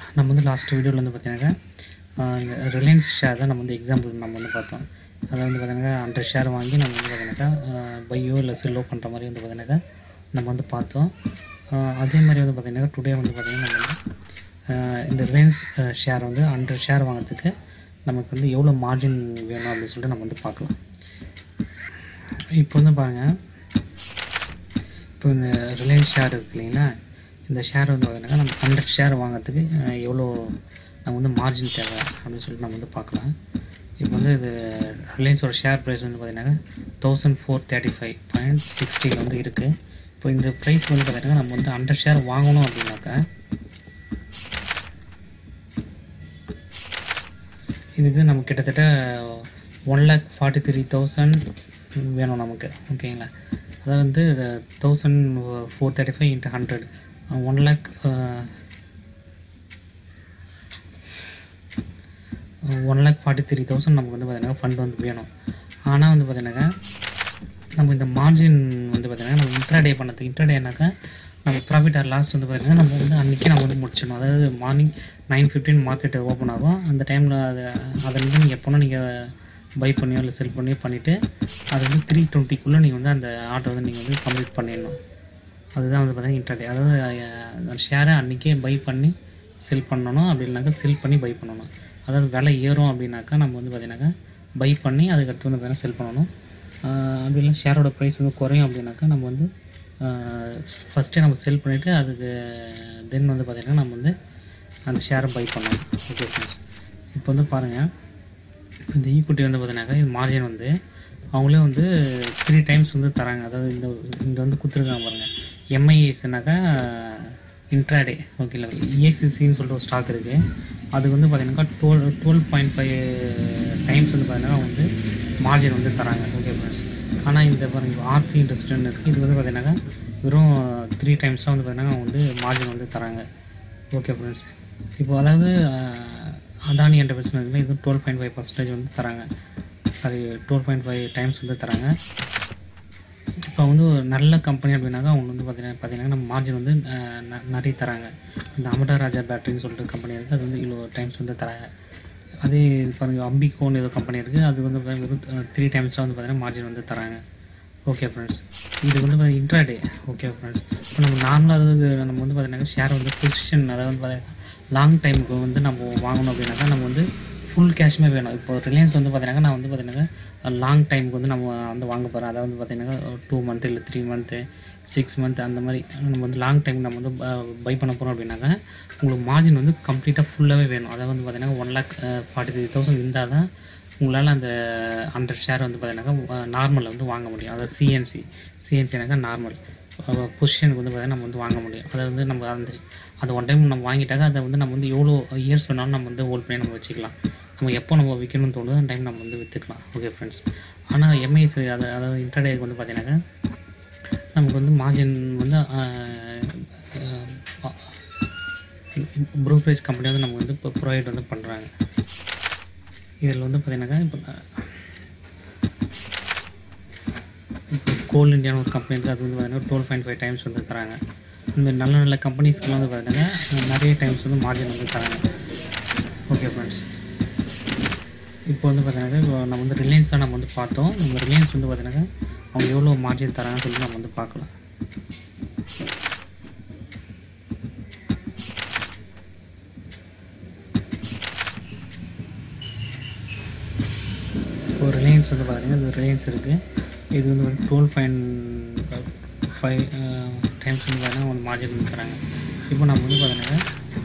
நம்ம வந்து லாஸ்ட் வீடியோவில் வந்து பார்த்தீங்கன்னாக்கா இந்த ரிலையன்ஸ் ஷேர் தான் நம்ம வந்து எக்ஸாம்பிள் நம்ம வந்து பார்த்தோம் அதை வந்து பார்த்தீங்கன்னா ஹண்ட்ரட் ஷேர் வாங்கி நம்ம வந்து பார்த்தீங்கன்னாக்கா பையோ இல்லை செல்லோ பண்ணுற மாதிரி வந்து பார்த்தீங்கன்னாக்கா நம்ம வந்து பார்த்தோம் ஆஹ் அதே மாதிரி வந்து பார்த்தீங்கன்னா டுடே வந்து பார்த்தீங்கன்னா நம்ம வந்து ஆஹ் இந்த ரிலையன்ஸ் ஷேர் வந்து ஹண்ட்ரட் ஷேர் வாங்குறதுக்கு நமக்கு வந்து எவ்வளோ மார்ஜின் வேணும் அப்படின்னு சொல்லிட்டு நம்ம வந்து பார்க்கலாம் இப்போ வந்து பாருங்கள் இப்போ இந்த ரிலையன்ஸ் ஷேர் இருக்கு இல்லைங்களா இந்த ஷேர் வந்து பார்த்தீங்கன்னா நம்ம ஹண்ட்ரட் ஷேர் வாங்குறதுக்கு அஹ், எவ்வளோ நம்ம வந்து மார்ஜின் தேவை அப்படின்னு சொல்லிட்டு நம்ம வந்து பார்க்கலாம் இப்போ வந்து இது ரிலையன்ஸோட ஷேர் ப்ரைஸ் வந்து பார்த்தீங்கன்னா thousand four thirty five point sixty வந்து இருக்குது இப்போ இந்த ப்ரைஸ் வந்து பார்த்தீங்கன்னா நம்ம வந்து ஹண்ட்ரட் ஷேர் வாங்கணும் அப்படின்னாக்கா இதுக்கு நம்ம கிட்டத்தட்ட one lakh forty three thousand வேணும் நமக்கு ஓகேங்களா அதாவது வந்து thousand four thirty five into hundred one lakh one lakh forty three thousand நமக்கு வந்து பார்த்தீங்கன்னா ஃபண்ட் வந்து வேணும் ஆனால் வந்து பார்த்தீங்கன்னாக்கா நம்ம இந்த மார்ஜின் வந்து பார்த்தீங்கன்னா நம்ம இன்ட்ராடே பண்ணது இன்ட்ராடேனாக்கா நம்ம ப்ராஃபிட் ஆர் லாஸ் வந்து பார்த்தீங்கன்னா நம்ம வந்து அன்றைக்கி நம்ம வந்து முடிச்சிடணும் அதாவது morning nine fifteen market open ஆகும் அந்த டைமில் அது அதை வந்து நீங்கள் எப்போனா நீங்கள் பை பண்ணியோ இல்லை செல் பண்ணியோ பண்ணிவிட்டு அது வந்து த்ரீ டுவெண்ட்டிக்குள்ளே நீங்கள் வந்து அந்த ஆர்டர் வந்து நீங்கள் வந்து கம்ப்ளீட் பண்ணிடணும் அதுதான் வந்து பார்த்தீங்கன்னா இன்ட்ராடே அதாவது அஹ், அந்த ஷேரை அன்றைக்கே பை பண்ணி செல் பண்ணணும் அப்படி இல்லைனாக்கா செல் பண்ணி பை பண்ணணும் அதாவது விலை ஏறும் அப்படின்னாக்கா நம்ம வந்து பார்த்தீங்கன்னாக்கா பை பண்ணி அதுக்கடுத்து வந்து பார்த்தீங்கன்னா செல் பண்ணணும் ஆஹ் அப்படி இல்லை ஷேரோட ப்ரைஸ் வந்து குறையும் அப்படின்னாக்கா நம்ம வந்து ஃபஸ்ட்டே நம்ம செல் பண்ணிவிட்டு அதுக்கு தென் வந்து பார்த்திங்கன்னா நம்ம வந்து அந்த ஷேரை பை பண்ணணும் ஓகே ஃப்ரெண்ட்ஸ் இப்போ வந்து பாருங்கள் இந்த ஈக்குட்டி வந்து பார்த்தீங்கன்னாக்கா இது மார்ஜின் வந்து அவங்களே வந்து த்ரீ டைம்ஸ் வந்து தராங்க அதாவது இந்த இங்கே வந்து கொடுத்துருக்காங்க பாருங்கள் எம்ஐஎஸ்னாக்கா இன்ட்ராடே ஓகேல இஎஸ்சிசின்னு சொல்லிட்டு ஒரு ஸ்டாக் இருக்குது அது வந்து பார்த்தீங்கன்னாக்கா twelve twelve point five times வந்து பார்த்தீங்கன்னா அவங்க வந்து மார்ஜின் வந்து தராங்க ஓகே ஃப்ரெண்ட்ஸ் ஆனால் இந்த பாருங்க ஆர்த்தி இன்ட்ரெஸ்ட்னு இருக்குது இது வந்து பார்த்தீங்கன்னாக்கா வெறும் த்ரீ டைம்ஸ் தான் வந்து பார்த்தீங்கன்னா அவங்க வந்து மார்ஜின் வந்து தராங்க ஓகே ஃப்ரெண்ட்ஸ் இப்போ அதாவது அஹ், அதானி என்ற பிஸ்னஸில் இது டுவெல் பாயிண்ட் ஃபைவ் பர்சன்டேஜ் வந்து தராங்க sorry twelve point five times வந்து தராங்க இப்போ வந்து ஒரு நல்ல கம்பெனி அப்படின்னாக்கா அவங்க வந்து பார்த்தீங்கன்னா பார்த்தீங்கன்னா நம்ம மார்ஜின் வந்து அஹ், ந- நிறைய தராங்க இந்த அமடா ராஜா பேட்டரின்னு சொல்லிட்டு கம்பெனி இருக்குது அது வந்து இவ்வளோ டைம்ஸ் வந்து தராங்க அதே இது பாருங்க அம்பிகோன்னு ஏதோ கம்பெனி இருக்குது அது வந்து பாத்தீங்கன்னா வெறும் த்ரீ டைம்ஸாக வந்து பார்த்தீங்கன்னா மார்ஜின் வந்து தராங்க ஓகே ஃப்ரெண்ட்ஸ் இது வந்து பார்த்தீங்கன்னா இன்ட்ராடே ஓகே ஃப்ரெண்ட்ஸ் இப்போ நம்ம நார்மலாக நம்ம வந்து பார்த்தீங்கன்னா ஷேர் வந்து பொசிஷன் அதாவது வந்து பார்த்தீங்கன்னா லாங் டைமுக்கு வந்து நம்ம வாங்கணும் அப்படின்னாக்கா நம்ம வந்து ஃபுல் கேஷுமே வேணும் இப்போ ரிலையன்ஸ் வந்து பார்த்தீங்கன்னா நான் வந்து பார்த்தீங்கன்னா லாங் டைமுக்கு வந்து நம்ம வந்து வாங்க போகிறோம் அதாவது வந்து பார்த்தீங்கன்னா டூ மந்த் இல்லை த்ரீ மந்த்து சிக்ஸ் மந்த் அந்த மாதிரி நம்ம வந்து லாங் டைம் நம்ம வந்து பை பண்ண போகிறோம் அப்படின்னாக்கா உங்களுக்கு மார்ஜின் வந்து கம்ப்ளீட்டாக ஃபுல்லாகவே வேணும் அதாவது வந்து பார்த்தீங்கன்னா one lakh forty three thousand இருந்தால் தான் உங்களால் அந்த ஹண்ட்ரட் ஷேர் வந்து பார்த்தீங்கன்னாக்கா நார்மலில் வந்து வாங்க முடியும் அதாவது சிஎன்சி சிஎன்சினாக்கா நார்மல் பொசிஷனுக்கு வந்து பார்த்தீங்கன்னா நம்ம வந்து வாங்க முடியும் அதை வந்து நம்ம அந்த அந்த ஒன் டைம் நம்ம வாங்கிட்டாக்க அதை வந்து நம்ம வந்து எவ்வளோ இயர்ஸ் வேணாலும் நம்ம வந்து ஹோல்ட் பண்ணி நம்ம வச்சுக்கலாம் நம்ம எப்போ நம்ம விற்கணும்னு தோணுதோ அந்த டைம் நம்ம வந்து விற்றுக்கலாம் ஓகே ஃப்ரெண்ட்ஸ் ஆனால் எம்ஐஎஸ் அது அதாவது இன்டர்டேக்கு வந்து பார்த்தீங்கன்னாக்கா நமக்கு வந்து மார்ஜின் வந்து ப்ரோக்கரேஜ் கம்பெனி வந்து நம்ம வந்து இப்போ ப்ரொவைட் வந்து பண்ணுறாங்க இதில் வந்து பார்த்தீங்கன்னாக்கா இப்போ கோல் இந்தியான்னு ஒரு கம்பெனி இருக்குது அது வந்து பார்த்தீங்கன்னா டுவெல் பாயிண்ட் ஃபைவ் டைம்ஸ் வந்து தராங்க இந்த மாதிரி நல்ல நல்ல கம்பெனிஸ்க்கெலாம் வந்து பார்த்தீங்கன்னா நிறைய டைம்ஸ் வந்து மார்ஜின் வந்து தராங்க ஓகே ஃப்ரெண்ட்ஸ் இப்போ வந்து பார்த்தீங்கன்னா இப்போ நம்ம வந்து ரிலையன்ஸாக நம்ம வந்து பார்த்தோம் நம்ம ரிலையன்ஸ் வந்து பார்த்தீங்கன்னா அவங்க எவ்வளோ மார்ஜின் தராங்கன்னு சொல்லி நம்ம வந்து பார்க்கலாம் இப்போ ரிலையன்ஸ் வந்து பார்த்தீங்கன்னா இது ரிலையன்ஸ் இருக்குது இது வந்து வந்து டுவெல் பாயிண்ட் ஃபைவ் டைம்ஸ் வந்து பார்த்தீங்கன்னா ஒரு மார்ஜின் வந்து தராங்க இப்போ நம்ம வந்து பார்த்தீங்கன்னா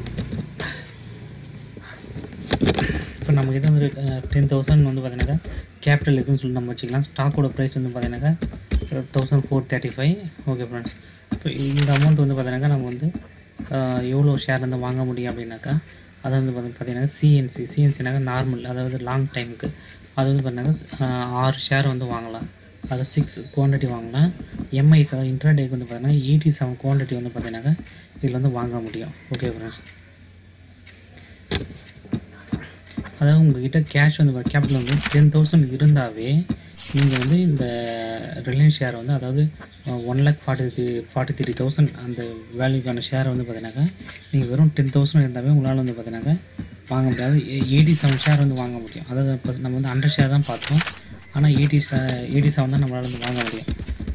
இப்போ நம்மக்கிட்ட வந்து டென் தௌசண்ட் வந்து பார்த்தீங்கன்னாக்கா கேபிட்டல் இருக்குன்னு சொல்லி நம்ம வச்சுக்கலாம் ஸ்டாக்கோட ப்ரைஸ் வந்து பார்த்தீங்கன்னாக்கா thousand four thirty five okay friends இப்போ இந்த அமௌண்ட் வந்து பார்த்தீங்கன்னாக்கா நம்ம வந்து அஹ், எவ்வளோ ஷேர் வந்து வாங்க முடியும் அப்படின்னாக்கா அது வந்து பார்த்தி- பார்த்தீங்கன்னா சிஎன்சி சிஎன்சினாக்கா நார்மல் அதாவது லாங் டைமுக்கு அது வந்து பார்த்தீங்கன்னா ஆறு ஷேர் வந்து வாங்கலாம் அது சிக்ஸ் குவான்டிட்டி வாங்கலாம் எம்ஐஸ் அதாவது இன்ட்ராடேக்கு வந்து பார்த்தீங்கன்னா எயிட்டி செவன் குவான்டிட்டி வந்து பார்த்தீங்கன்னாக்கா இதில் வந்து வாங்க முடியும் ஓகே ஃப்ரெண்ட்ஸ் அதாவது உங்ககிட்ட கேஷ் வந்து கேபிட்டல் வந்து டென் தௌசண்ட் இருந்தாவே நீங்கள் வந்து இந்த ரிலையன்ஸ் ஷேர் வந்து அதாவது one lakh forty forty three thousand அந்த வேல்யூக்கான ஷேர் வந்து பார்த்தீங்கன்னாக்கா நீங்கள் வெறும் டென் தௌசண்ட் இருந்தாவே உங்களால் வந்து பார்த்தீங்கன்னாக்கா வாங்க முடியாது எயிட்டி செவன் ஷேர் வந்து வாங்க முடியும் அதாவது இப்போ நம்ம வந்து ஹண்ட்ரட் ஷேர் தான் பார்த்தோம் ஆனால் எயிட்டி செ எயிட்டி செவன் தான் நம்மளால் வந்து வாங்க முடியும்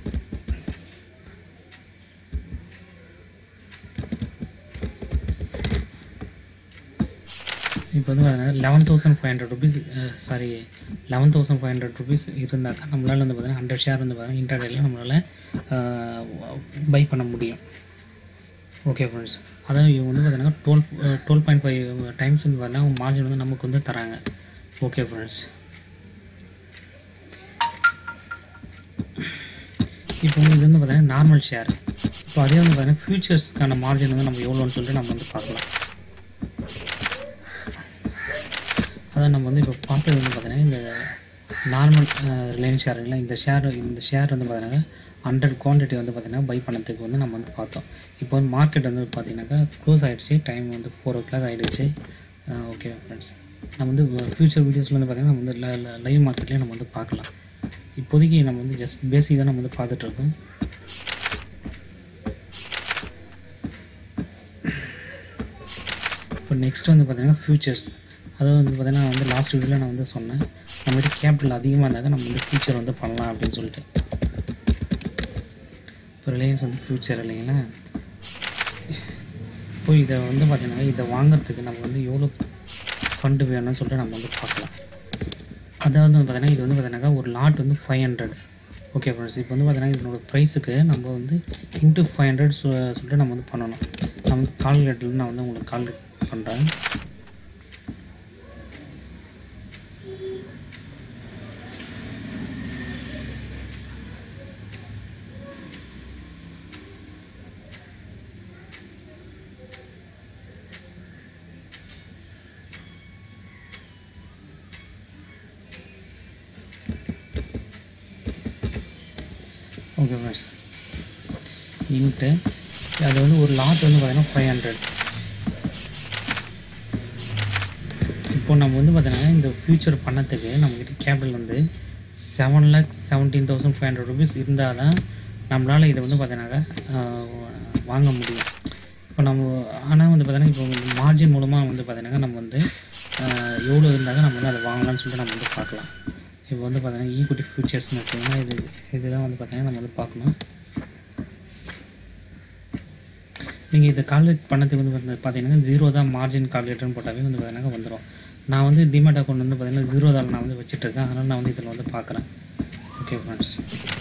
இப்போ வந்து பார்த்தீங்கன்னா eleven thousand five hundred rupees sorry eleven thousand five hundred rupees இருந்தாக்கா நம்மளால் வந்து பார்த்தீங்கன்னா ஹண்ட்ரட் ஷேர் வந்து பார்த்தீங்கன்னா இன்டர்டேல நம்மளால் பை பண்ண முடியும் ஓகே ஃப்ரெண்ட்ஸ் அதாவது இவங்க வந்து பார்த்தீங்கன்னா twelve twelve point five times வந்து பார்த்தீங்கன்னா மார்ஜின் வந்து நமக்கு வந்து தராங்க ஓகே ஃப்ரெண்ட்ஸ் இப்போ வந்து இது வந்து பார்த்தீங்கன்னா நார்மல் ஷேர் இப்போ அதே வந்து பார்த்தீங்கன்னா ஃபியூச்சர்ஸ்க்கான மார்ஜின் வந்து நம்ம எவ்வளோன்னு சொல்லிட்டு நம்ம வந்து பார்க்கலாம் அதான் நம்ம வந்து இப்போ பார்த்தது வந்து பார்த்தீங்கன்னா இந்த நார்மல் ரிலையன்ஸ் ஷேருங்களா இந்த ஷேர் இந்த ஷேர் வந்து பார்த்தீங்கன்னா ஹண்ட்ரட் குவான்டிட்டி வந்து பார்த்தீங்கன்னா பை பண்ணதுக்கு வந்து நம்ம வந்து பார்த்தோம் இப்போ வந்து மார்க்கெட் வந்து பார்த்தீங்கன்னாக்கா க்ளோஸ் ஆகிடுச்சு டைம் வந்து ஃபோர் ஓ கிளாக் ஆகிடுச்சு ஓகே ஃப்ரெண்ட்ஸ் நம்ம வந்து ஃப்யூச்சர் வீடியோஸில் வந்து பார்த்தீங்கன்னா நம்ம வந்து லைவ் மார்க்கெட்லேயே நம்ம வந்து பார்க்கலாம் இப்போதைக்கு நம்ம வந்து ஜஸ்ட் பேசிக் தான் நம்ம வந்து பார்த்துட்ருக்கோம் இப்போ நெக்ஸ்ட் வந்து பார்த்தீங்கன்னா ஃபியூச்சர்ஸ் அதாவது வந்து பார்த்தீங்கன்னா நான் வந்து லாஸ்ட் வீடியோவில் நான் வந்து சொன்னேன் நம்மகிட்ட கேபிட்டல் அதிகமாக இருந்தாக்க நம்ம வந்து ஃபியூச்சர் வந்து பண்ணலாம் அப்படின்னு சொல்லிட்டு இப்போ ரிலையன்ஸ் வந்து ஃபியூச்சர் இல்லைங்களா இப்போ இதை வந்து பார்த்தீங்கன்னா இதை வாங்குறதுக்கு நம்ம வந்து எவ்வளோ ஃபண்டு வேணும்னு சொல்லிட்டு நம்ம வந்து பார்க்கலாம் அதாவது வந்து பார்த்தீங்கன்னா இது வந்து பார்த்தீங்கன்னா ஒரு லாட் வந்து ஃபைவ் ஹண்ட்ரட் ஓகே ஃப்ரெண்ட்ஸ் இப்போ வந்து பார்த்தீங்கன்னா இதனோட ப்ரைஸுக்கு நம்ம வந்து இன்ட்டு ஃபைவ் ஹண்ட்ரட் சொல்லிட்டு நம்ம வந்து பண்ணணும் நம்ம வந்து கால்குலேட்டரில் நான் வந்து உங்களுக்கு கால்குலேட் பண்ணுறேன் ஓகே ஃப்ரெண்ட்ஸ் இன்ட்டு அது வந்து ஒரு லாட் வந்து பார்த்தீங்கன்னா ஃபைவ் ஹண்ட்ரட் இப்போ நம்ம வந்து பார்த்தீங்கன்னா இந்த ஃபியூச்சர் பண்ணத்துக்கு நம்மக்கிட்ட கேபிட்டல் வந்து seven lakh seventeen thousand five hundred rupees இருந்தால் தான் நம்மளால் இதை வந்து பார்த்தீங்கன்னாக்கா வாங்க முடியும் இப்போ நம்ம ஆனால் வந்து பார்த்தீங்கன்னா இப்போ மார்ஜின் மூலமாக வந்து பார்த்தீங்கன்னா நம்ம வந்து எவ்வளோ இருந்தாக்க நம்ம வந்து அதை வாங்கலாம்னு சொல்லிட்டு நம்ம வந்து பார்க்கலாம் இப்போ வந்து பார்த்தீங்கன்னா ஈக்குட்டி ஃபியூச்சர்ஸ்னு வச்சுக்கோங்கன்னா இது இதுதான் வந்து பார்த்தீங்கன்னா நம்ம வந்து பார்க்கணும் நீங்கள் இதை கால்குலேட் பண்ணதுக்கு வந்து வந்து பார்த்தீங்கன்னா ஜீரோ தான் மார்ஜின் கால்குலேட்டர்னு போட்டாவே வந்து பார்த்தீங்கன்னா வந்துடும் நான் வந்து டிமேட் அக்கௌண்ட் வந்து பார்த்தீங்கன்னா ஜீரோ தான் நான் வந்து வச்சுட்ருக்கேன் அதனால் நான் வந்து இதில் வந்து பார்க்குறேன் ஓகே ஃப்ரெண்ட்ஸ்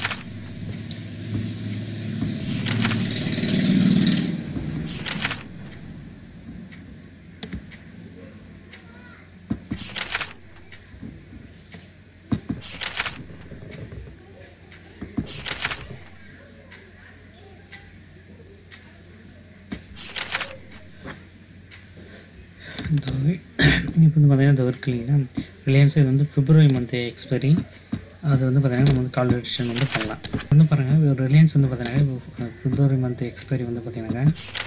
இந்த இப்போ வந்து பார்த்தீங்கன்னா இந்த ஒர்க் இல்லைங்களா ரிலையன்ஸ் இது வந்து பிப்ரவரி மந்த் எக்ஸ்பைரி அது வந்து பார்த்தீங்கன்னா நம்ம வந்து கால்குலேஷன் வந்து பண்ணலாம் வந்து பாருங்கள் ஒரு ரிலையன்ஸ் வந்து பார்த்தீங்கன்னா பிப்ரவரி மந்த் எக்ஸ்பைரி வந்து பார்த்தீங்கன்னா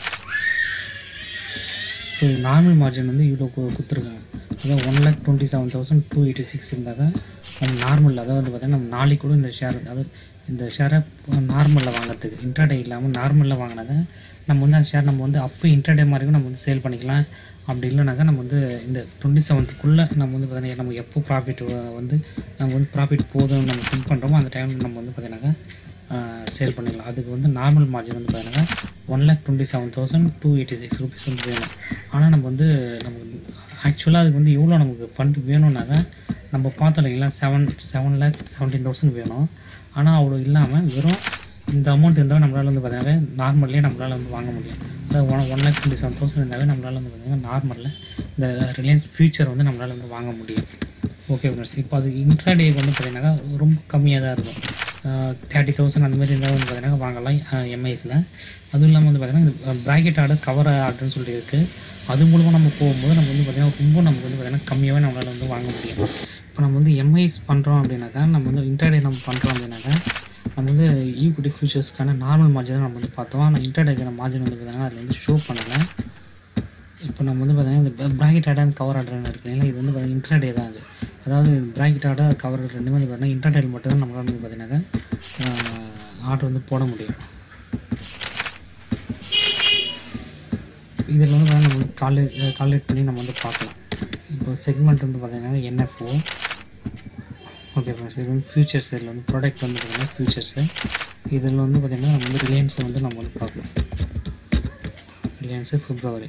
இப்போ நார்மல் மார்ஜின் வந்து இவ்வளோ கொடுத்துருக்காங்க அதாவது one lakh twenty seven thousand two eighty six இருந்தாக்க நம்ம நார்மல் அதாவது வந்து பார்த்தீங்கன்னா நம்ம நாளைக்கு கூட இந்த ஷேர் அதாவது இந்த ஷேரை நார்மலில் வாங்குறதுக்கு இன்ட்ராடே இல்லாமல் நார்மலில் வாங்கினாக்க நம்ம வந்து அந்த ஷேர் நம்ம வந்து அப்போ இன்ட்ராடே மாதிரிக்கும் நம்ம வந்து சேல் பண்ணிக்கலாம் அப்படி இல்லைனாக்கா நம்ம வந்து இந்த டுவெண்ட்டி செவன்த்துக்குள்ளே நம்ம வந்து பார்த்தீங்கன்னா நம்ம எப்போ ப்ராஃபிட் வந்து நம்ம வந்து ப்ராஃபிட் போதும் நம்ம திங்க் பண்ணுறோமோ அந்த டைமில் நம்ம வந்து பார்த்தீங்கன்னாக்கா சேல் பண்ணிடலாம் அதுக்கு வந்து நார்மல் மார்ஜின் வந்து பார்த்தீங்கன்னா one lakh twenty seven thousand two eighty six rupees வந்து வேணும் ஆனால் நம்ம வந்து நமக்கு ஆக்சுவலாக அதுக்கு வந்து எவ்வளோ நமக்கு ஃபண்ட் வேணும்னாக்கா நம்ம பார்த்தோம் இல்லைங்களா seven seven lakh seventeen thousand வேணும் ஆனால் அவ்வளோ இல்லாமல் வெறும் இந்த அமௌண்ட் இருந்தால் நம்மளால் வந்து பார்த்தீங்கன்னா நார்மல்லே நம்மளால் வந்து வாங்க முடியும் அதாவது one one lakh twenty seven thousand இருந்தாவே நம்மளால் வந்து பார்த்தீங்கன்னா நார்மலில் இந்த ரிலையன்ஸ் ஃபியூச்சர் வந்து நம்மளால் வந்து வாங்க முடியும் ஓகே ஃப்ரெண்ட்ஸ் இப்போ அது இன்ட்ராடேக்கு வந்து பார்த்தீங்கன்னாக்கா ரொம்ப கம்மியாக தான் இருக்கும் தேர்ட்டி தௌசண்ட் அந்த மாதிரி இருந்தால் வந்து பார்த்தீங்கன்னா வாங்கலாம் எம்ஐஸில் அதுவும் இல்லாமல் வந்து பார்த்தீங்கன்னா இந்த ப்ராக்கெட் ஆர்டர் கவர் ஆர்டர்னு சொல்லிட்டு இருக்குது அது மூலமாக நம்ம போகும்போது நம்ம வந்து பார்த்திங்கன்னா ரொம்ப நமக்கு வந்து பார்த்திங்கன்னா கம்மியாகவே நம்மளால் வந்து வாங்க முடியும் இப்போ நம்ம வந்து எம்ஐஸ் பண்ணுறோம் அப்படின்னாக்கா நம்ம வந்து இன்டர்டே நம்ம பண்ணுறோம் அப்படின்னாக்கா நம்ம வந்து ஈக்குட்டி ஃபியூச்சர்ஸ்க்கான நார்மல் மார்ஜின் நம்ம வந்து பார்த்தோம் ஆனால் இன்டர்டேக்கான மார்ஜின் வந்து பார்த்திங்கன்னா அதில் வந்து ஷோ பண்ணலை இப்போ நம்ம வந்து பார்த்திங்கன்னா இந்த ப்ராக்கெட் ஆர்டர் கவர் ஆர்டர்னு இருக்கு இல்லைங்களா இது வந்து பார்த்திங்கன்னா இன்டர்டே தான் அது அதாவது ப்ராக்கெட் ஆர்டர் கவர் ரெண்டுமே வந்து பார்த்தீங்கன்னா இன்டர்டைல் மட்டும் தான் நம்மளால் வந்து பார்த்தீங்கன்னாக்கா ஆர்டர் வந்து போட முடியும் இதில் வந்து பார்த்தீங்கன்னா நம்ம கால்குலேட் கால்குலேட் பண்ணி நம்ம வந்து பார்க்கலாம் இப்போ செக்மெண்ட் வந்து பார்த்தீங்கன்னா என்எஃப்ஓ ஓகே ஃப்ரெண்ட்ஸ் இது வந்து ஃபியூச்சர்ஸ் இதில் வந்து ப்ராடக்ட் வந்து பார்த்தீங்கன்னா ஃபியூச்சர்ஸு இதில் வந்து பார்த்திங்கன்னா நம்ம வந்து ரிலையன்ஸை வந்து நம்ம வந்து பார்க்கலாம் ரிலையன்ஸு பிப்ரவரி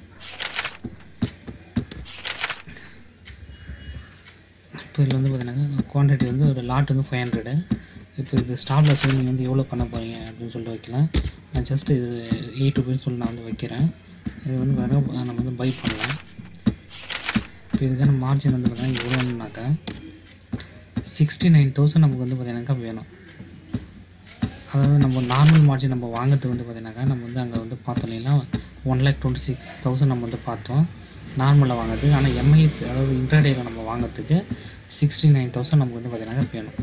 இப்போ இதில் வந்து பார்த்தீங்கன்னா குவான்டிட்டி வந்து ஒரு லாட் வந்து ஃபைவ் ஹண்ட்ரடு இப்போ இது ஸ்டாப் லாஸ் வந்து நீங்கள் வந்து எவ்வளோ பண்ண போகிறீங்க அப்படின்னு சொல்லிட்டு வைக்கலாம் நான் ஜஸ்ட் இது எயிட் ருபீஸ் சொல்லி நான் வந்து வைக்கிறேன் இது வந்து பார்த்தீங்கன்னா நம்ம வந்து பை பண்ணலாம் இப்போ இதுக்கான மார்ஜின் வந்து பார்த்தீங்கன்னா எவ்வளோன்னாக்கா சிக்ஸ்டி நைன் தௌசண்ட் நமக்கு வந்து பார்த்தீங்கன்னாக்கா வேணும் அதாவது நம்ம நார்மல் மார்ஜின் நம்ம வாங்குறது வந்து பார்த்தீங்கன்னாக்கா நம்ம வந்து அங்கே வந்து பார்த்தோம் இல்லைங்களா one lakh twenty six thousand நம்ம வந்து பார்த்தோம் நார்மலாக வாங்குறது ஆனால் எம்ஐஎஸ் அதாவது இன்டர்டேயில் நம்ம வாங்குறதுக்கு சிக்ஸ்டி நைன் தௌசண்ட் நமக்கு வந்து பார்த்தீங்கன்னாக்கா வேணும்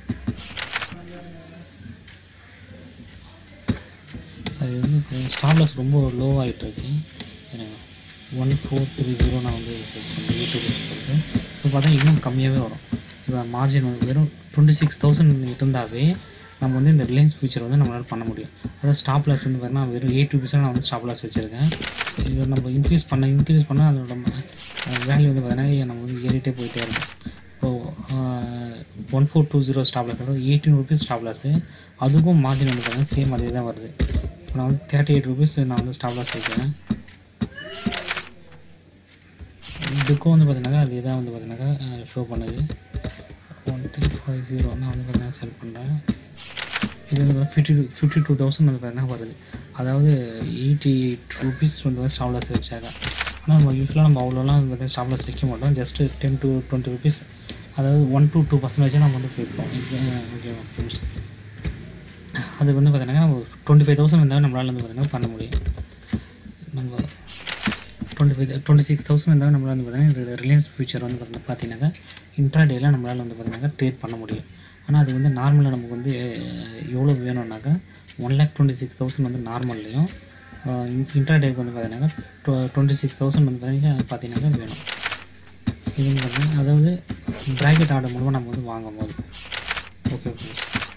அது வந்து ஸ்டாப் லாஸ் ரொம்ப லோ ஆகிட்டு இருக்கு ஒன் ஃபோர் த்ரீ ஜீரோ நான் வந்து யூடியூப் சொல்லிட்டு இப்போ பார்த்தா இன்னும் கம்மியாகவே வரும் இப்போ மார்ஜின் வந்து வெறும் டுவெண்ட்டி சிக்ஸ் தௌசண்ட் இருந்தாவே நம்ம வந்து இந்த ரிலையன்ஸ் ஃபியூச்சர் வந்து நம்மளால் பண்ண முடியும் அதாவது ஸ்டாப் லாஸ் வந்து பார்த்தீங்கன்னா வெறும் எயிட் ருபீஸாக நான் வந்து ஸ்டாப் லாஸ் வச்சுருக்கேன் இது நம்ம இன்க்ரீஸ் பண்ண இன்க்ரீஸ் பண்ணால் அதோட வேல்யூ வந்து பார்த்தீங்கன்னா நம்ம வந்து ஏறிட்டே போயிட்டே இருக்கும் இப்போது one four two zero stop loss அதாவது எயிட்டீன் ருபீஸ் ஸ்டாப் லாஸு அதுக்கும் மார்ஜின் வந்து பார்த்தீங்கன்னா சேம் அதே தான் வருது இப்போ நான் வந்து தேர்ட்டி எயிட் ருபீஸ் நான் வந்து ஸ்டாப் லாஸ் வைக்கிறேன் இதுக்கும் வந்து பார்த்தீங்கன்னாக்கா அதே தான் வந்து பார்த்தீங்கன்னாக்கா ஷோ பண்ணுது ஒன் த்ரீ ஃபைவ் ஜீரோ நான் வந்து பார்த்தீங்கன்னா செல் பண்ணுறேன் இது வந்து fifty two fifty two thousand வந்து பார்த்தீங்கன்னா வருது அதாவது எயிட்டி எயிட் ருபீஸ் வந்து ஸ்டாப் லாஸ் வச்சாங்க ஆனால் நம்ம யூஸ்வலாக நம்ம அவ்வளோலாம் வந்து பார்த்தீங்கன்னா ஸ்டாப் லாஸ் வைக்க மாட்டோம் just ten to twenty rupees அதாவது ஒன் டு டூ பர்சன்டேஜ் நம்ம வந்து வைப்போம் ஓகேவா ஃப்ரெண்ட்ஸ் அது வந்து பார்த்தீங்கன்னா நம்ம டுவெண்ட்டி ஃபைவ் தௌசண்ட் இருந்தாலும் நம்மளால் வந்து பார்த்தீங்கன்னா பண்ண முடியும் நம்ம twenty five twenty six thousand இருந்தாலும் நம்மளால் வந்து பார்த்தீங்கன்னா ரிலையன்ஸ் ஃபியூச்சர் வந்து பார்த்தீங்கன்னா பார்த்தீங்கன்னாக்கா இன்ட்ராடேயில் நம்மளால் வந்து பார்த்தீங்கன்னாக்கா ட்ரேட் பண்ண முடியும் ஆனால் அது வந்து நார்மலாக நமக்கு வந்து எவ்வளோ வேணும்னாக்கா one lakh twenty six thousand வந்து நார்மல்லையும் இன்ட்ராடேக்கு வந்து பார்த்தீங்கன்னா டுவெண்ட்டி சிக்ஸ் தௌசண்ட் வந்து பார்த்தீங்கன்னா பார்த்தீங்கன்னாக்கா வேணும் இது வந்து பார்த்தீங்கன்னா அதாவது ப்ராக்கெட் ஆர்டர் மூலமாக நம்ம வந்து வாங்கும் போது ஓகே ஃப்ரெண்ட்ஸ்